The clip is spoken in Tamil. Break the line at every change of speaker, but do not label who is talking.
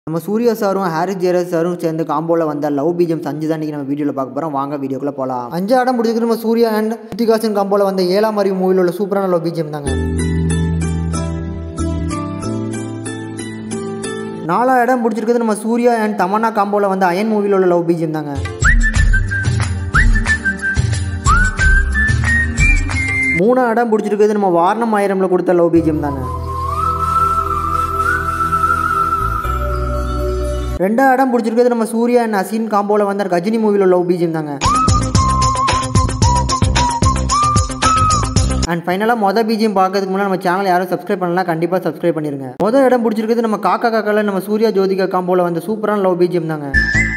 நம்ம சூர்யா சாரும் ஹாரிஸ் ஜெயராஜ் சாரும் சேர்ந்து காம்போல வந்த லவ் பீஜம் சஞ்சு தான் இன்னைக்கு நம்ம வீடியோவில் பார்க்க போகிறோம் வாங்க வீடியோக்குள்ள போகலாம் அஞ்சு இடம் பிடிச்சிருக்கு நம்ம சூர்யா அண்ட் ஸ்ருதிகாசன் காம்போல வந்த ஏழாம் அறிவு மூவியில் உள்ள சூப்பரான லவ் பீஜம் தாங்க நாலா இடம் பிடிச்சிருக்குது நம்ம சூர்யா அண்ட் தமன்னா காம்போல வந்த அயன் மூவியில் உள்ள லவ் பீஜம் தாங்க மூணா இடம் பிடிச்சிருக்குது நம்ம வாரணம் ஆயிரம்ல கொடுத்த லவ் பீஜம் தாங்க ரெண்டாவது இடம் பிடிச்சிருக்கிறது நம்ம சூர்யா அண்ட் அசின் காம்போல வந்த கஜினி மூவியில் லவ் பீஜம் தாங்க அண்ட் ஃபைனலாக மொதல் பீஜியம் பார்க்கறதுக்கு முன்னாடி நம்ம சேனல் யாரும் சப்ஸ்கிரைப் பண்ணலாம் கண்டிப்பாக சப்ஸ்கிரைப் பண்ணிருங்க மொதல் இடம் பிடிச்சிருக்கிறது நம்ம காக்கா காக்கால நம்ம சூர்யா ஜோதிகா காம்போல வந்த சூப்பரான லவ் பீஜியம் தாங்க